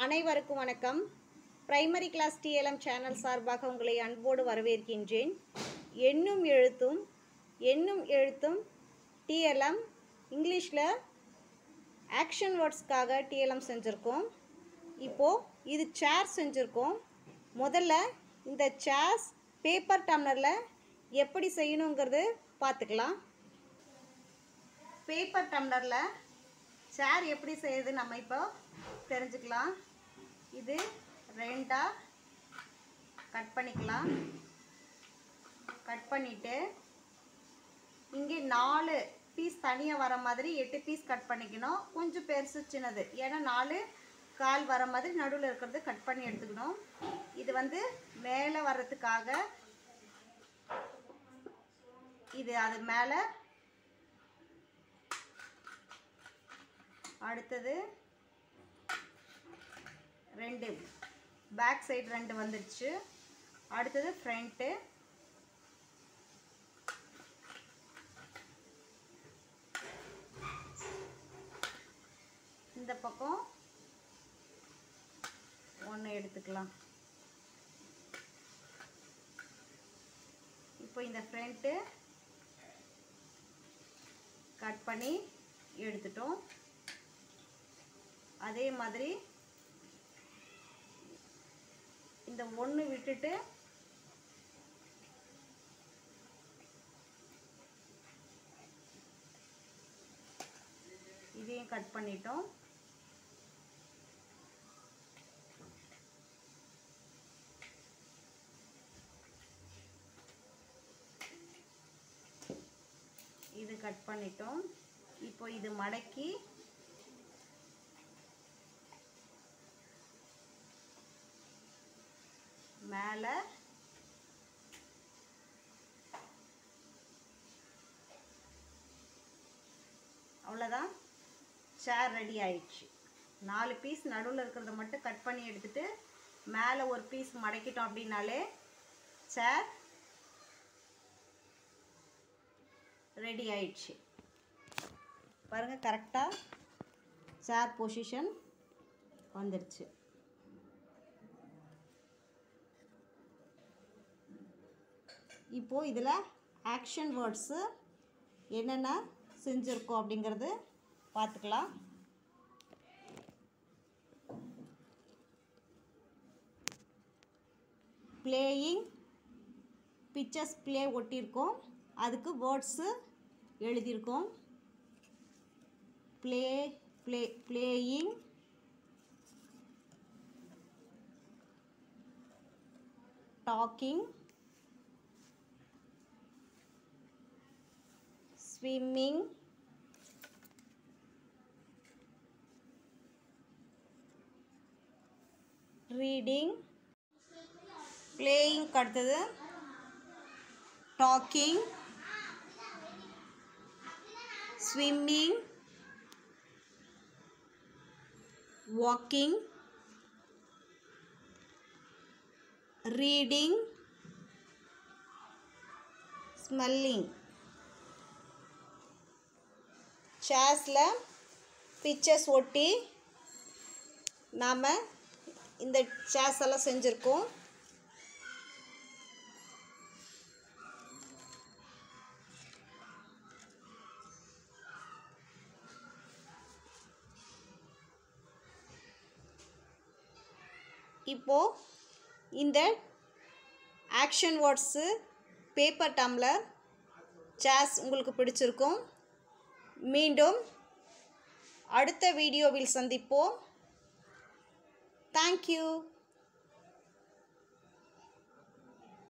அனைவருக்கும் வணக்கம் primary class DLM channel சார்பாக உங்களை அன்போடு வரவேற்கின்றேன் எண்ணும் எழுத்தும் எண்ணும் எழுத்தும் டிஎல்எம் இங்கிலீஷில் ஆக்ஷன் வேர்ட்ஸ்க்காக டிஎல்எம் செஞ்சுருக்கோம் இப்போது இது சேர் செஞ்சுருக்கோம் முதல்ல இந்த சேர்ஸ் பேப்பர் டம்ளரில் எப்படி செய்யணுங்கிறது பார்த்துக்கலாம் பேப்பர் டம்ளரில் சேர் எப்படி செய்யுது நம்ம இப்போ தெரிஞ்சுக்கலாம் இது ரெண்டாக கட் பண்ணிக்கலாம் கட் பண்ணிவிட்டு இங்கே நாலு பீஸ் தனியாக வர மாதிரி எட்டு பீஸ் கட் பண்ணிக்கணும் கொஞ்சம் பெருசு சின்னது ஏன்னா நாலு கால் வர மாதிரி நடுவில் இருக்கிறது கட் பண்ணி எடுத்துக்கணும் இது வந்து மேலே வர்றதுக்காக இது அது மேலே அடுத்தது ரெண்டு பேக் சைடு ரெண்டு வந்துடுச்சு அடுத்தது ஃப்ரண்ட்டு இந்த பக்கம் ஒன்று எடுத்துக்கலாம் இப்போ இந்த ஃப்ரண்ட்டு கட் பண்ணி எடுத்துட்டோம் அதே மாதிரி இந்த ஒன்று விட்டுட்டு இதையும் கட் பண்ணிட்டோம் இது கட் பண்ணிட்டோம் இப்போ இது மடக்கி மேலே அவ்வளோதான் சேர் ரெடி ஆயிடுச்சு நாலு பீஸ் நடுவில் இருக்கிறத மட்டும் கட் பண்ணி எடுத்துட்டு மேலே ஒரு பீஸ் மடக்கிட்டோம் அப்படின்னாலே சேர் ரெடி ஆயிடுச்சு பாருங்கள் கரெக்டாக சேர் பொசிஷன் வந்துடுச்சு இப்போது இதில் ஆக்ஷன் வேர்ட்ஸு என்னென்ன செஞ்சுருக்கோம் அப்படிங்கிறது பார்த்துக்கலாம் பிளேயிங் பிக்சர்ஸ் ப்ளே ஒட்டியிருக்கோம் அதுக்கு வேர்ட்ஸு எழுதியிருக்கோம் play play playing talking swimming reading playing அடுத்தது talking swimming walking reading smelling சேர்ஸில் பிக்சர்ஸ் ஒட்டி நாம் இந்த சேர்ஸ் எல்லாம் செஞ்சுருக்கோம் இப்போது இந்த action words paper tumbler chairs உங்களுக்கு பிடிச்சிருக்கும் மீண்டும் அடுத்த வீடியோவில் சந்திப்போம் தேங்க்யூ